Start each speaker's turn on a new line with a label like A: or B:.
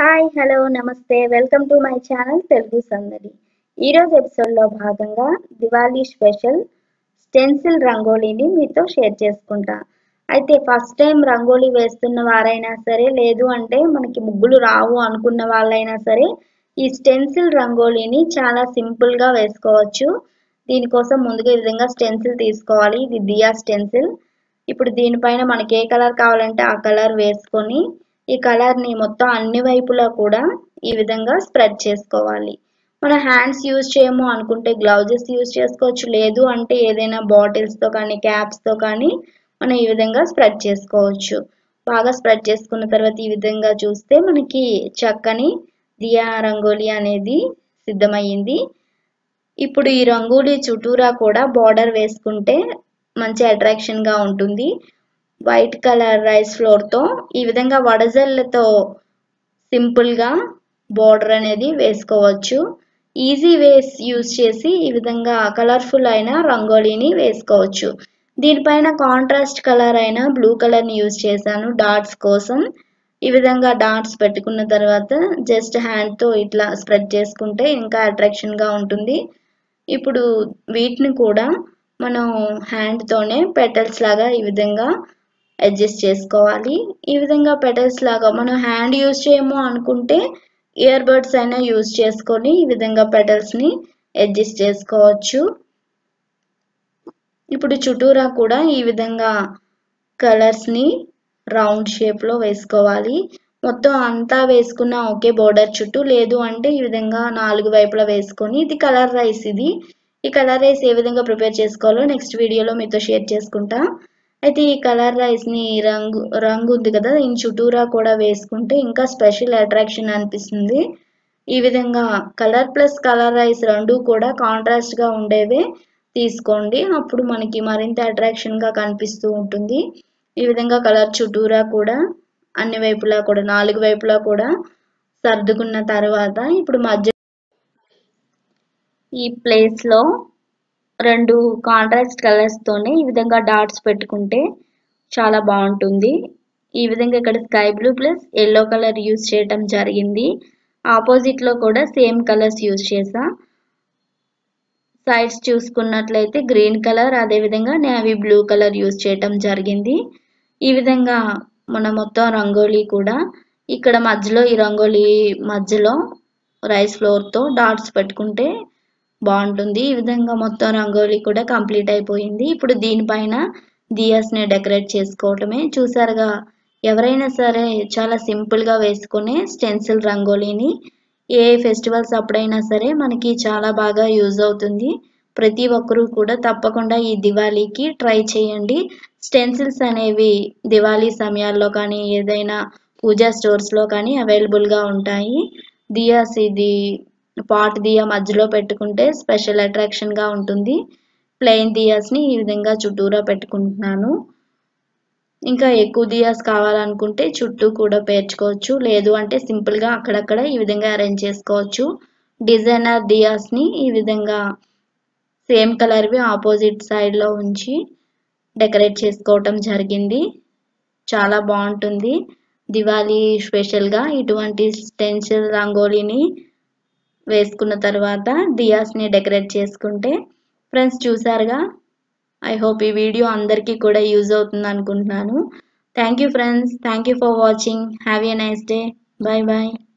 A: hi hello నమస్తే welcome to my channel Telugu Sandadi ఈరోజు ఎపిసోడ్లో భాగంగా దివాళీ స్పెషల్ స్టెన్సిల్ రంగోలీని మీతో షేర్ చేసుకుంటా అయితే ఫస్ట్ టైం రంగోలీ వేస్తున్న వారైనా సరే లేదు అంటే మనకి ముగ్గులు రావు అనుకున్న వాళ్ళైనా సరే ఈ స్టెన్సిల్ రంగోలీని చాలా సింపుల్గా వేసుకోవచ్చు దీనికోసం ముందుగా ఈ విధంగా స్టెన్సిల్ తీసుకోవాలి ఇది దియా స్టెన్సిల్ ఇప్పుడు దీనిపైన మనకి ఏ కలర్ కావాలంటే ఆ కలర్ వేసుకొని ఈ కలర్ని మొత్తం అన్ని వైపులా కూడా ఈ విధంగా స్ప్రెడ్ చేసుకోవాలి మన హ్యాండ్స్ యూజ్ చేయము అనుకుంటే గ్లౌజెస్ యూజ్ చేసుకోవచ్చు లేదు అంటే ఏదైనా బాటిల్స్తో కానీ క్యాప్స్తో కానీ మనం ఈ విధంగా స్ప్రెడ్ చేసుకోవచ్చు బాగా స్ప్రెడ్ చేసుకున్న తర్వాత ఈ విధంగా చూస్తే మనకి చక్కని దియా రంగోలీ అనేది సిద్ధమయ్యింది ఇప్పుడు ఈ రంగోలీ చుట్టూరా కూడా బార్డర్ వేసుకుంటే మంచి అట్రాక్షన్గా ఉంటుంది వైట్ కలర్ రైస్ ఫ్లోర్తో ఈ విధంగా వడజల్లతో సింపుల్గా బార్డర్ అనేది వేసుకోవచ్చు ఈజీ వేస్ యూజ్ చేసి ఈ విధంగా కలర్ఫుల్ అయిన రంగోలీని వేసుకోవచ్చు దీనిపైన కాంట్రాస్ట్ కలర్ అయిన బ్లూ కలర్ని యూజ్ చేశాను డాట్స్ కోసం ఈ విధంగా డాట్స్ పెట్టుకున్న తర్వాత జస్ట్ హ్యాండ్తో ఇట్లా స్ప్రెడ్ చేసుకుంటే ఇంకా అట్రాక్షన్గా ఉంటుంది ఇప్పుడు వీటిని కూడా మనం హ్యాండ్తోనే పెటల్స్ లాగా ఈ విధంగా అడ్జస్ట్ చేసుకోవాలి ఈ విధంగా పెటల్స్ లాగా మనం హ్యాండ్ యూజ్ చేయము అనుకుంటే ఇయర్ బడ్స్ అయినా యూజ్ చేసుకొని ఈ విధంగా పెటల్స్ని అడ్జస్ట్ చేసుకోవచ్చు ఇప్పుడు చుట్టూరా కూడా ఈ విధంగా కలర్స్ని రౌండ్ షేప్లో వేసుకోవాలి మొత్తం అంతా వేసుకున్న ఒకే బోర్డర్ చుట్టూ లేదు అంటే ఈ విధంగా నాలుగు వైపులా వేసుకొని ఇది కలర్ రైస్ ఇది ఈ కలర్ రైస్ ఏ విధంగా ప్రిపేర్ చేసుకోవాలో నెక్స్ట్ వీడియోలో మీతో షేర్ చేసుకుంటా అయితే ఈ కలర్ రైస్ని రంగు రంగు ఉంది కదా దీని చుట్టూరా కూడా వేసుకుంటే ఇంకా స్పెషల్ అట్రాక్షన్ అనిపిస్తుంది ఈ విధంగా కలర్ ప్లస్ కలర్ రైస్ రెండు కూడా కాంట్రాస్ట్గా ఉండేవే తీసుకోండి అప్పుడు మనకి మరింత అట్రాక్షన్గా కనిపిస్తూ ఉంటుంది ఈ విధంగా కలర్ చుట్టూరా కూడా అన్ని వైపులా కూడా నాలుగు వైపులా కూడా సర్దుకున్న తర్వాత ఇప్పుడు మధ్య ఈ ప్లేస్లో రెండు కాంట్రాస్ట్ కలర్స్తోనే ఈ విధంగా డాట్స్ పెట్టుకుంటే చాలా బాగుంటుంది ఈ విధంగా ఇక్కడ sky blue plus yellow colour use చేయటం జరిగింది ఆపోజిట్లో కూడా సేమ్ కలర్స్ యూజ్ చేసా సైడ్స్ చూసుకున్నట్లయితే గ్రీన్ కలర్ అదేవిధంగా నేవీ బ్లూ కలర్ యూజ్ చేయటం జరిగింది ఈ విధంగా మన మొత్తం రంగోలీ కూడా ఇక్కడ మధ్యలో ఈ రంగోలీ మధ్యలో రైస్ ఫ్లోర్తో డాట్స్ పెట్టుకుంటే బాగుంటుంది ఈ విధంగా మొత్తం రంగోలీ కూడా కంప్లీట్ అయిపోయింది ఇప్పుడు దీనిపైన దియాస్ని డెకరేట్ చేసుకోవటమే చూసారుగా ఎవరైనా సరే చాలా సింపుల్గా వేసుకునే స్టెన్సిల్ రంగోలీని ఏ ఫెస్టివల్స్ అప్పుడైనా సరే మనకి చాలా బాగా యూజ్ అవుతుంది ప్రతి ఒక్కరూ కూడా తప్పకుండా ఈ దివాళీకి ట్రై చేయండి స్టెన్సిల్స్ అనేవి దివాళీ సమయాల్లో కానీ ఏదైనా పూజా స్టోర్స్లో కానీ అవైలబుల్గా ఉంటాయి దియాస్ ఇది పాట్ దియా మధ్యలో పెట్టుకుంటే స్పెషల్ అట్రాక్షన్గా ఉంటుంది ప్లెయిన్ దియాస్ని ఈ విధంగా చుట్టూరా పెట్టుకుంటున్నాను ఇంకా ఎక్కువ దియాస్ కావాలనుకుంటే చుట్టూ కూడా పేర్చుకోవచ్చు లేదు అంటే సింపుల్గా అక్కడక్కడ ఈ విధంగా అరేంజ్ చేసుకోవచ్చు డిజైనర్ దియాస్ని ఈ విధంగా సేమ్ కలర్వి ఆపోజిట్ సైడ్లో ఉంచి డెకరేట్ చేసుకోవటం జరిగింది చాలా బాగుంటుంది దివాళీ స్పెషల్గా ఇటువంటి స్టెన్సిల్ రంగోలీని వేసుకున్న తర్వాత దియాస్ని డెకరేట్ చేసుకుంటే ఫ్రెండ్స్ చూసారుగా ఐ హోప్ ఈ వీడియో అందరికీ కూడా యూజ్ అవుతుంది అనుకుంటున్నాను thank you friends thank you for watching have a nice day bye bye